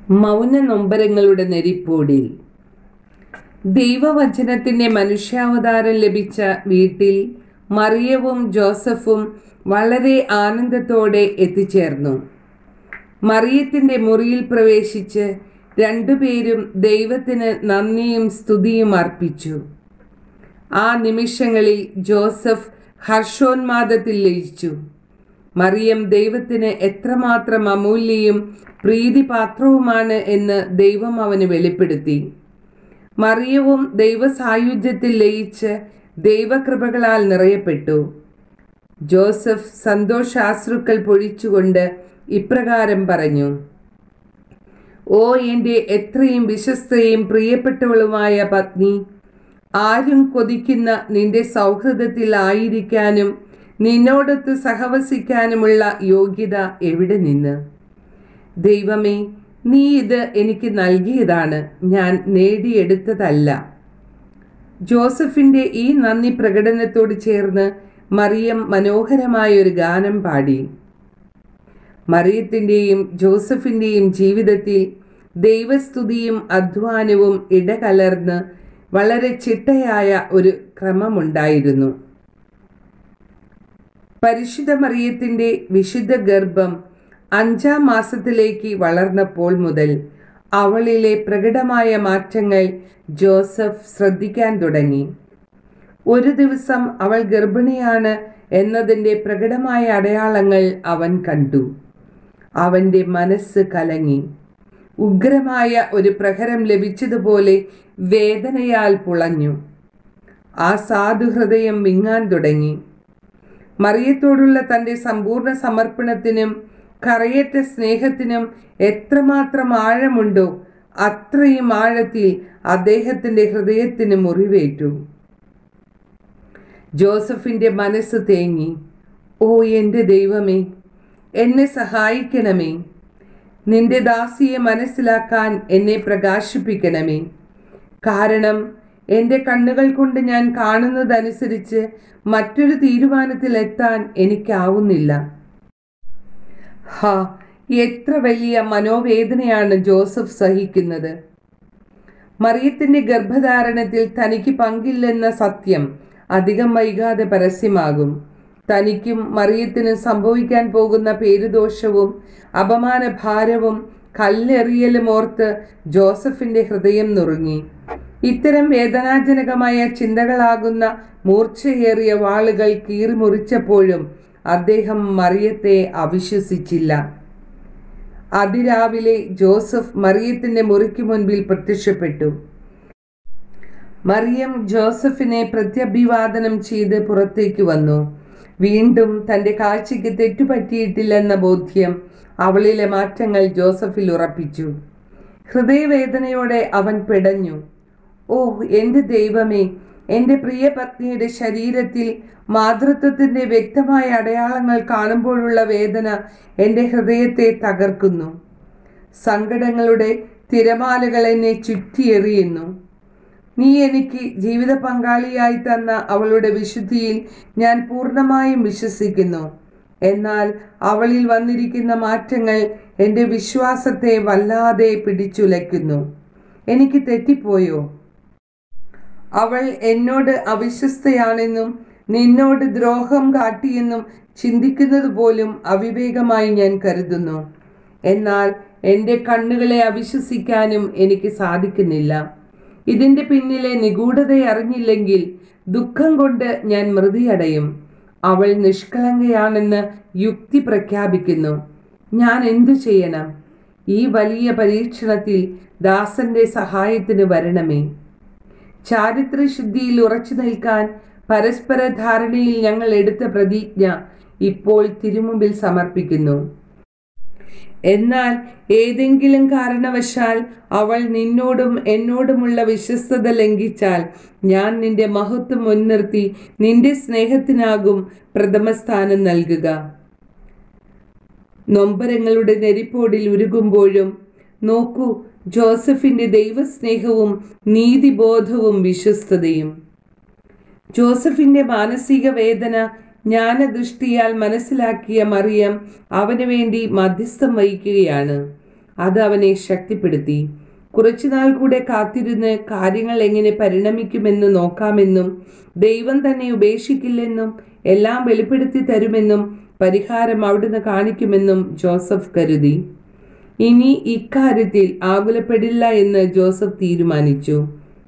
മൗന നൊമ്പരങ്ങളുടെ നെരിപ്പോടിൽ ദൈവവചനത്തിൻ്റെ മനുഷ്യാവതാരം ലഭിച്ച വീട്ടിൽ മറിയവും ജോസഫും വളരെ ആനന്ദത്തോടെ എത്തിച്ചേർന്നു മറിയത്തിൻ്റെ മുറിയിൽ പ്രവേശിച്ച് രണ്ടുപേരും ദൈവത്തിന് നന്ദിയും സ്തുതിയും അർപ്പിച്ചു ആ നിമിഷങ്ങളിൽ ജോസഫ് ഹർഷോന്മാദത്തിൽ ലയിച്ചു മറിയം ദൈവത്തിന് എത്രമാത്രം അമൂല്യയും പ്രീതിപാത്രവുമാണ് എന്ന് ദൈവം അവന് വെളിപ്പെടുത്തി മറിയവും ദൈവസായുജ്യത്തിൽ ലയിച്ച് ദൈവകൃപകളാൽ നിറയപ്പെട്ടു ജോസഫ് സന്തോഷാശ്രുക്കൾ പൊഴിച്ചുകൊണ്ട് ഇപ്രകാരം പറഞ്ഞു ഓ എൻ്റെ എത്രയും വിശ്വസ്തയും പ്രിയപ്പെട്ടവളുമായ പത്നി ആരും കൊതിക്കുന്ന നിന്റെ സൗഹൃദത്തിൽ ആയിരിക്കാനും നിന്നോടൊത്ത് സഹവസിക്കാനുമുള്ള യോഗ്യത എവിടെ നിന്ന് ദൈവമേ നീ ഇത് എനിക്ക് നൽകിയതാണ് ഞാൻ നേടിയെടുത്തതല്ല ജോസഫിൻ്റെ ഈ നന്ദി പ്രകടനത്തോട് ചേർന്ന് മറിയം മനോഹരമായ ഒരു ഗാനം പാടി മറിയത്തിൻ്റെയും ജോസഫിൻ്റെയും ജീവിതത്തിൽ ദൈവസ്തുതിയും അധ്വാനവും ഇടകലർന്ന് വളരെ ചിട്ടയായ ഒരു ക്രമമുണ്ടായിരുന്നു പരിശുദ്ധ മറിയത്തിൻ്റെ വിശുദ്ധ ഗർഭം അഞ്ചാം മാസത്തിലേക്ക് വളർന്നപ്പോൾ മുതൽ അവളിലെ പ്രകടമായ മാറ്റങ്ങൾ ജോസഫ് ശ്രദ്ധിക്കാൻ തുടങ്ങി ഒരു ദിവസം അവൾ ഗർഭിണിയാണ് എന്നതിൻ്റെ പ്രകടമായ അടയാളങ്ങൾ അവൻ കണ്ടു അവൻ്റെ മനസ്സ് കലങ്ങി ഉഗ്രമായ ഒരു പ്രഹരം ലഭിച്ചതുപോലെ വേദനയാൽ പുളഞ്ഞു ആ സാധുഹൃദയം വിങ്ങാൻ തുടങ്ങി മറിയത്തോടുള്ള തൻ്റെ സമ്പൂർണ്ണ സമർപ്പണത്തിനും കറയറ്റ സ്നേഹത്തിനും എത്രമാത്രം ആഴമുണ്ടോ അത്രയും ആഴത്തിൽ അദ്ദേഹത്തിൻ്റെ ഹൃദയത്തിന് മുറിവേറ്റു ജോസഫിൻ്റെ മനസ്സ് തേങ്ങി ഓ എൻ്റെ ദൈവമേ എന്നെ സഹായിക്കണമേ നിന്റെ ദാസിയെ മനസ്സിലാക്കാൻ എന്നെ പ്രകാശിപ്പിക്കണമേ കാരണം എൻ്റെ കണ്ണുകൾ കൊണ്ട് ഞാൻ കാണുന്നതനുസരിച്ച് മറ്റൊരു തീരുമാനത്തിലെത്താൻ എനിക്കാവുന്നില്ല ഹാ എത്ര വലിയ മനോവേദനയാണ് ജോസഫ് സഹിക്കുന്നത് മറിയത്തിൻ്റെ ഗർഭധാരണത്തിൽ തനിക്ക് പങ്കില്ലെന്ന സത്യം അധികം വൈകാതെ പരസ്യമാകും തനിക്കും മറിയത്തിനും സംഭവിക്കാൻ പോകുന്ന പേരുദോഷവും അപമാനഭാരവും കല്ലെറിയലും ഓർത്ത് ജോസഫിൻ്റെ ഹൃദയം നുറുങ്ങി ഇത്തരം വേദനാജനകമായ ചിന്തകളാകുന്ന മൂർച്ചയേറിയ വാളുകൾ കീറിമുറിച്ചപ്പോഴും അദ്ദേഹം മറിയത്തെ അവിശ്വസിച്ചില്ല അതിരാവിലെ ജോസഫ് മറിയത്തിൻ്റെ മുറിക്ക് മുൻപിൽ പ്രത്യക്ഷപ്പെട്ടു മറിയം ജോസഫിനെ പ്രത്യഭിവാദനം ചെയ്ത് പുറത്തേക്ക് വന്നു വീണ്ടും തൻ്റെ കാഴ്ചയ്ക്ക് തെറ്റുപറ്റിയിട്ടില്ലെന്ന ബോധ്യം അവളിലെ മാറ്റങ്ങൾ ജോസഫിൽ ഉറപ്പിച്ചു ഹൃദയവേദനയോടെ അവൻ പിടഞ്ഞു ഓ എൻ്റെ ദൈവമേ എൻ്റെ പ്രിയ പത്നിയുടെ ശരീരത്തിൽ മാതൃത്വത്തിൻ്റെ വ്യക്തമായ അടയാളങ്ങൾ കാണുമ്പോഴുള്ള വേദന എൻ്റെ ഹൃദയത്തെ തകർക്കുന്നു സങ്കടങ്ങളുടെ തിരമാലകൾ എന്നെ ചുറ്റിയെറിയുന്നു നീ എനിക്ക് ജീവിത പങ്കാളിയായി തന്ന അവളുടെ വിശുദ്ധിയിൽ ഞാൻ പൂർണ്ണമായും വിശ്വസിക്കുന്നു എന്നാൽ അവളിൽ വന്നിരിക്കുന്ന മാറ്റങ്ങൾ എൻ്റെ വിശ്വാസത്തെ വല്ലാതെ പിടിച്ചുലയ്ക്കുന്നു എനിക്ക് തെറ്റിപ്പോയോ അവൾ എന്നോട് അവിശ്വസ്തയാണെന്നും നിന്നോട് ദ്രോഹം കാട്ടിയെന്നും ചിന്തിക്കുന്നത് പോലും അവിവേകമായി ഞാൻ കരുതുന്നു എന്നാൽ എൻ്റെ കണ്ണുകളെ അവിശ്വസിക്കാനും എനിക്ക് സാധിക്കുന്നില്ല ഇതിൻ്റെ പിന്നിലെ നിഗൂഢത അറിഞ്ഞില്ലെങ്കിൽ ദുഃഖം കൊണ്ട് ഞാൻ മൃതിയടയും അവൾ നിഷ്കളങ്കയാണെന്ന് യുക്തി പ്രഖ്യാപിക്കുന്നു ഞാൻ എന്തു ചെയ്യണം ഈ വലിയ പരീക്ഷണത്തിൽ ദാസന്റെ സഹായത്തിന് വരണമേ ചാരിത്രശുദ്ധിയിൽ ഉറച്ചു നിൽക്കാൻ പരസ്പര ധാരണയിൽ ഞങ്ങൾ എടുത്ത പ്രതിജ്ഞ ഇപ്പോൾ തിരുമുമ്പിൽ സമർപ്പിക്കുന്നു എന്നാൽ ഏതെങ്കിലും കാരണവശാൽ അവൾ നിന്നോടും എന്നോടുമുള്ള വിശ്വസ്തത ലംഘിച്ചാൽ ഞാൻ നിന്റെ മഹത്വം മുൻനിർത്തി നിന്റെ സ്നേഹത്തിനാകും പ്രഥമസ്ഥാനം നൽകുക നൊമ്പരങ്ങളുടെ നെരിപ്പോടിൽ ഉരുകുമ്പോഴും നോക്കൂ ജോസഫിന്റെ ദൈവസ്നേഹവും നീതിബോധവും വിശ്വസ്തതയും ജോസഫിന്റെ മാനസിക വേദന ജ്ഞാനദൃഷ്ടിയാൽ മനസ്സിലാക്കിയ മറിയം അവന് വേണ്ടി മധ്യസ്ഥം വഹിക്കുകയാണ് അത് അവനെ ശക്തിപ്പെടുത്തി കുറച്ചുനാൾ കൂടെ കാത്തിരുന്ന് കാര്യങ്ങൾ എങ്ങനെ പരിണമിക്കുമെന്ന് നോക്കാമെന്നും ദൈവം തന്നെ ഉപേക്ഷിക്കില്ലെന്നും എല്ലാം വെളിപ്പെടുത്തി തരുമെന്നും പരിഹാരം അവിടുന്ന് കാണിക്കുമെന്നും ജോസഫ് കരുതി ഇനി ഇക്കാര്യത്തിൽ ആകുലപ്പെടില്ല എന്ന് ജോസഫ് തീരുമാനിച്ചു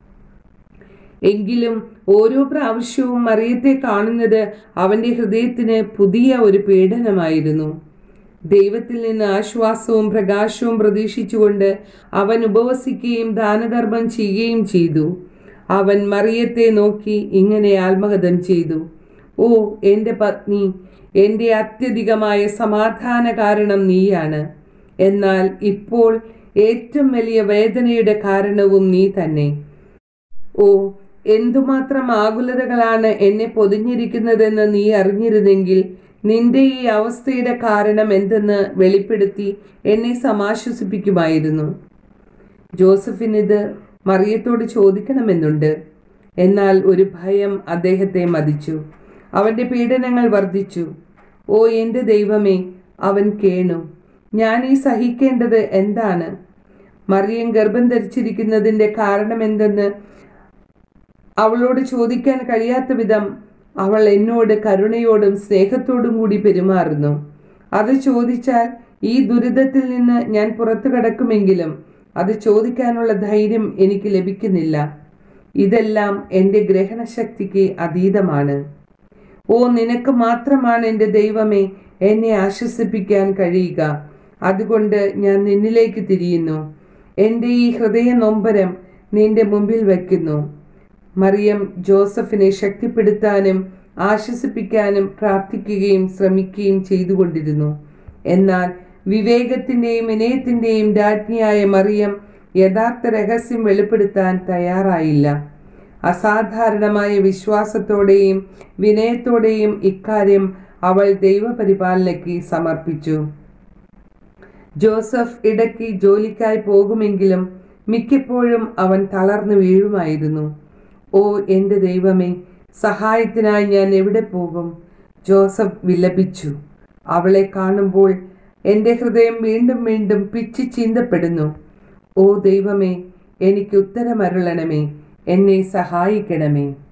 എങ്കിലും ഓരോ പ്രാവശ്യവും മറിയത്തെ കാണുന്നത് അവന്റെ ഹൃദയത്തിന് പുതിയ ഒരു പീഡനമായിരുന്നു ദൈവത്തിൽ നിന്ന് ആശ്വാസവും പ്രകാശവും പ്രതീക്ഷിച്ചുകൊണ്ട് അവൻ ഉപവസിക്കുകയും ദാനധർമ്മം ചെയ്യുകയും ചെയ്തു അവൻ മറിയത്തെ നോക്കി ഇങ്ങനെ ആത്മകഥം ചെയ്തു ഓ എൻ്റെ പത്നി എൻ്റെ അത്യധികമായ സമാധാന കാരണം നീയാണ് എന്നാൽ ഇപ്പോൾ ഏറ്റവും വലിയ വേദനയുടെ കാരണവും നീ തന്നെ ഓ എന്തുമാത്രം ആകുലതകളാണ് എന്നെ പൊതിഞ്ഞിരിക്കുന്നതെന്ന് നീ അറിഞ്ഞിരുന്നെങ്കിൽ നിന്റെ ഈ അവസ്ഥയുടെ കാരണം എന്തെന്ന് വെളിപ്പെടുത്തി എന്നെ സമാശ്വസിപ്പിക്കുമായിരുന്നു ജോസഫിനിത് മറിയത്തോട് ചോദിക്കണമെന്നുണ്ട് എന്നാൽ ഒരു ഭയം അദ്ദേഹത്തെ മതിച്ചു അവന്റെ പീഡനങ്ങൾ വർദ്ധിച്ചു ഓ എൻ്റെ ദൈവമേ അവൻ കേണു ഞാൻ ഈ സഹിക്കേണ്ടത് എന്താണ് മറിയം ഗർഭം ധരിച്ചിരിക്കുന്നതിൻ്റെ കാരണം എന്തെന്ന് അവളോട് ചോദിക്കാൻ കഴിയാത്ത വിധം അവൾ എന്നോട് കരുണയോടും സ്നേഹത്തോടും കൂടി പെരുമാറുന്നു അത് ചോദിച്ചാൽ ഈ ദുരിതത്തിൽ നിന്ന് ഞാൻ പുറത്തു കടക്കുമെങ്കിലും അത് ചോദിക്കാനുള്ള ധൈര്യം എനിക്ക് ലഭിക്കുന്നില്ല ഇതെല്ലാം എൻ്റെ ഗ്രഹണശക്തിക്ക് അതീതമാണ് ഓ നിനക്ക് മാത്രമാണ് എൻ്റെ ദൈവമേ എന്നെ ആശ്വസിപ്പിക്കാൻ കഴിയുക അതുകൊണ്ട് ഞാൻ നിന്നിലേക്ക് തിരിയുന്നു എൻ്റെ ഈ ഹൃദയ നൊമ്പരം നിന്റെ മുമ്പിൽ വയ്ക്കുന്നു മറിയം ജോസഫിനെ ശക്തിപ്പെടുത്താനും ആശ്വസിപ്പിക്കാനും പ്രാർത്ഥിക്കുകയും ശ്രമിക്കുകയും ചെയ്തുകൊണ്ടിരുന്നു എന്നാൽ വിവേകത്തിൻ്റെയും വിനയത്തിൻ്റെയും രാജ്ഞിയായ മറിയം യഥാർത്ഥ രഹസ്യം വെളിപ്പെടുത്താൻ തയ്യാറായില്ല അസാധാരണമായ വിശ്വാസത്തോടെയും വിനയത്തോടെയും ഇക്കാര്യം അവൾ ദൈവപരിപാലനയ്ക്ക് സമർപ്പിച്ചു ജോസഫ് ഇടയ്ക്ക് ജോലിക്കായി പോകുമെങ്കിലും മിക്കപ്പോഴും അവൻ തളർന്നു വീഴുമായിരുന്നു ഓ എൻ്റെ ദൈവമേ സഹായത്തിനായി ഞാൻ എവിടെ പോകും ജോസഫ് വിലപിച്ചു അവളെ കാണുമ്പോൾ എൻ്റെ ഹൃദയം വീണ്ടും വീണ്ടും പിച്ചി ചീന്തപ്പെടുന്നു ഓ ദൈവമേ എനിക്ക് ഉത്തരമരുളണമേ എന്നെ സഹായിക്കണമേ